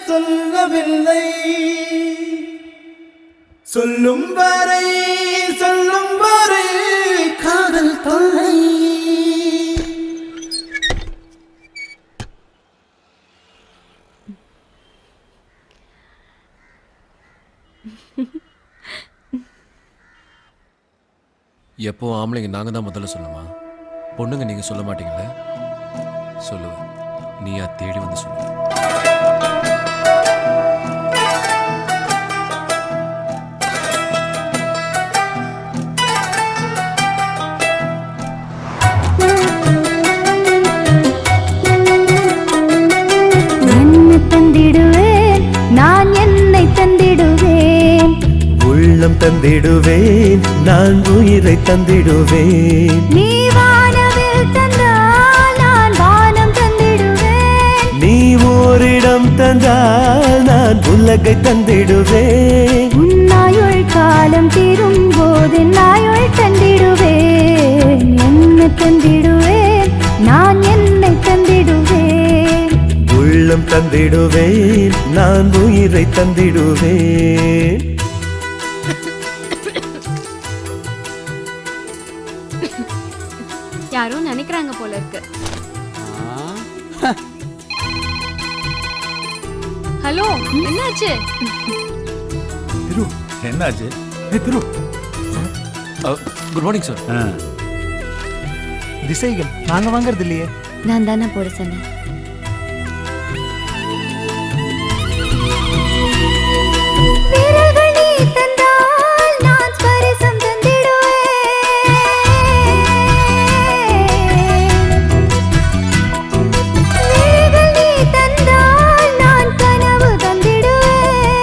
சொல்லவில்லை சொல்லும் வரை சொல்லும் வரை காதல் தொல்லை எப்போ ஆம்பளைங்க நாங்கள் தான் முதல்ல சொல்லுமா பொண்ணுங்க நீங்கள் சொல்ல மாட்டீங்கல்ல சொல்லுவேன் நீயா தேடி வந்து சொல்லுவேன் என்ன தந்திடுவேன் நான் என்னை தந்திடுவேன் உள்ளம் தந்திடுவேன் நான் உயிரை தந்திடுவேன் நீ வானவில் தந்தால் நான் வானம் தந்திடுவேன் நீ ஓரிடம் தந்தால் நான் உலகை தந்திடுவேன் உன்னாயுள் காலம் தீரும் போது நாயுள் தந்திடுவேன் என்ன தந்திடுவேன் நான் என்னை தந்திடுவேன் உள்ளம் தந்திடுவேன் நான் உயிரை தந்திடுவேன் யாரோ நினைக்கிறாங்க போல இருக்கு ஹலோ என்னாச்சு திரு என்னாச்சு ஏ திரு குட் மார்னிங் சார் ஆ. திசைகள் நாங்க வாங்குறது இல்லையே நான் தானே போட சொன்னேன் விரல்கள் நீ தந்தால் நான் ஸ்பரிசம் தந்திடுவேன் விழிகள் நீ தந்தால் நான் கனவு தந்திடுவேன்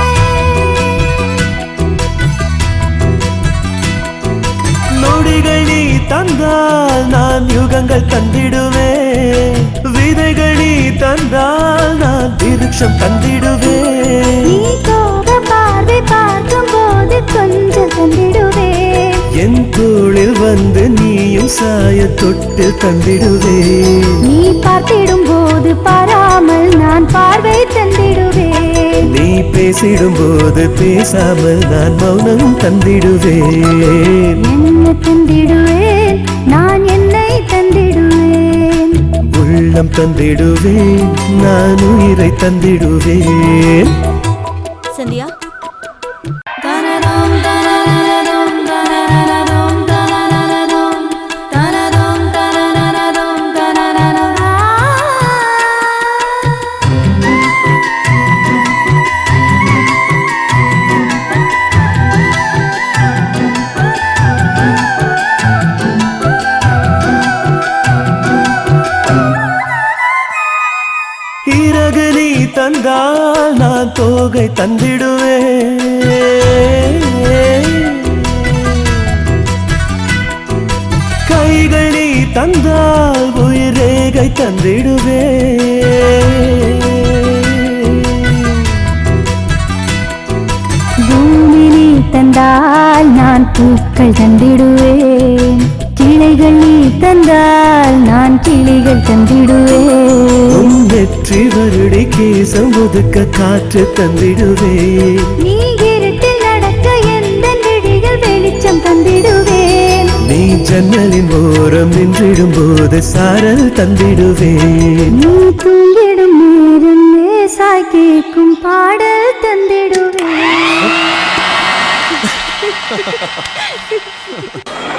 நொடிகள் நீ தந்தால் நான் யுகங்கள் தந்திடுவேன் விதைகள் நீ தந்தால் நான் விருட்சம் தந்திடுவேன் நீ கோப பார்வை பார்க்கும் போது கொஞ்சம் தந்திடுவேன் என் தோளில் வந்து நீயும் சாய தொட்டு தந்திடுவேன் நீ பார்த்திடும் போது பாராமல் நான் பார்வை தந்திடுவேன் நீ பேசிடும் போது பேசாமல் நான் மௌனம் தந்திடுவேன் என்ன தந்திடுவேன் நான் என்னை தந்திடுவேன் உள்ளம் தந்திடுவேன் நான் உயிரை தந்திடுவேன் சந்தியா தனதோம் தனதனதோம் தனதனதோம் தனதனதோம் தனதோம் தனதனதோம் தனதனதா. இறகு நீ தந்தால் நான் தோகை தந்திடுவேன் கைகள் நீ தந்தால் உயிரேகை தந்திடுவேன் பூமி நீ தந்தால் நான் பூக்கள் தந்திடுவேன் கிளைகள் நீ தந்தால் நான் கிளிகள் தந்திடுவேன் உன் வெற்றி வருடி கேசம் ஒதுக்க காற்று தந்திடுவேன் நீ இருட்டில் நடக்க எந்த விழிகள் வெளிச்சம் தந்திடுவேன் நீ ஜன்னலின் ஓரம் நின்றிடும் போது சாரல் தந்திடுவேன் நீ தூங்கிடும் நேரம் லேசாய் கேட்கும் பாடல் தந்திடுவேன்